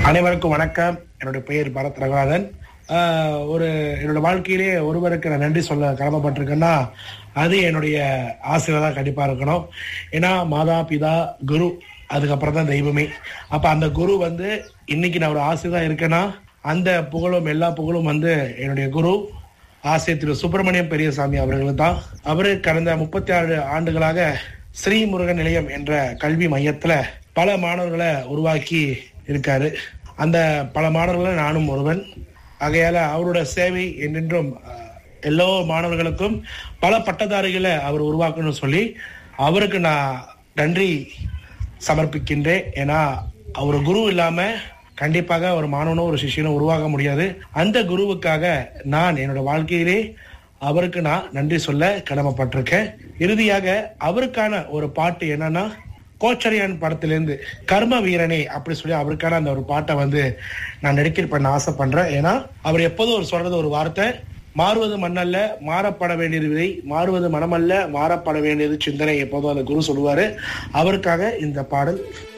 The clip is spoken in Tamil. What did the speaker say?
அனைவருக்கும் வணக்கம் என்னுடைய பெயர் பரத் ரங்கநாதன் ஆஹ் ஒரு என்னோட வாழ்க்கையிலே ஒருவருக்கு நான் நன்றி சொல்ல கடமைப்பட்டிருக்கேன்னா அது என்னுடைய ஆசிரியர் தான் கண்டிப்பா இருக்கணும் ஏன்னா மாதா பிதா குரு அதுக்கப்புறம் தான் தெய்வமே அப்ப அந்த குரு வந்து இன்னைக்கு நான் ஒரு ஆசிரியர் இருக்கேன்னா அந்த புகழும் எல்லா புகழும் வந்து என்னுடைய குரு ஆசிரியர் திரு சுப்பிரமணியம் பெரியசாமி அவர்கள் தான் அவரு கடந்த முப்பத்தி ஆறு ஆண்டுகளாக ஸ்ரீமுருகன் நிலையம் என்ற கல்வி மையத்துல பல மாணவர்களை உருவாக்கி இருக்காரு அந்த பல மாணவர்களை நானும் ஒருவன் ஆகையால அவரோட சேவை என்றென்றும் அஹ், எல்லா மாணவர்களுக்கும் பல பட்டதாரிகளை அவர் உருவாக்கணும்னு சொல்லி அவருக்கு நான் நன்றி சமர்ப்பிக்கின்றேன் ஏன்னா அவர் குரு இல்லாம கண்டிப்பாக ஒரு மாணவனோ ஒரு சிஷியனோ உருவாக முடியாது அந்த குருவுக்காக நான் என்னோட வாழ்க்கையிலே அவருக்கு நான் நன்றி சொல்ல கடமைப்பட்டிருக்கேன் இறுதியாக அவருக்கான ஒரு பாட்டு என்னன்னா கோச்சரியான் படத்திலிருந்து கர்ம வீரனே அப்படி சொல்லி அவருக்கான அந்த ஒரு பாட்டை வந்து நான் டெடிகேட் பண்ண ஆசைப்படுறேன் ஏன்னா அவர் எப்போதும் ஒரு சொல்றது ஒரு வார்த்தை மாறுவது மண்ணல்ல மாறப்பட வேண்டியது விதை மாறுவது மனமல்ல மாறப்பட வேண்டியது சிந்தனை எப்போதும் அந்த குரு சொல்லுவாரு அவருக்காக இந்த பாடல்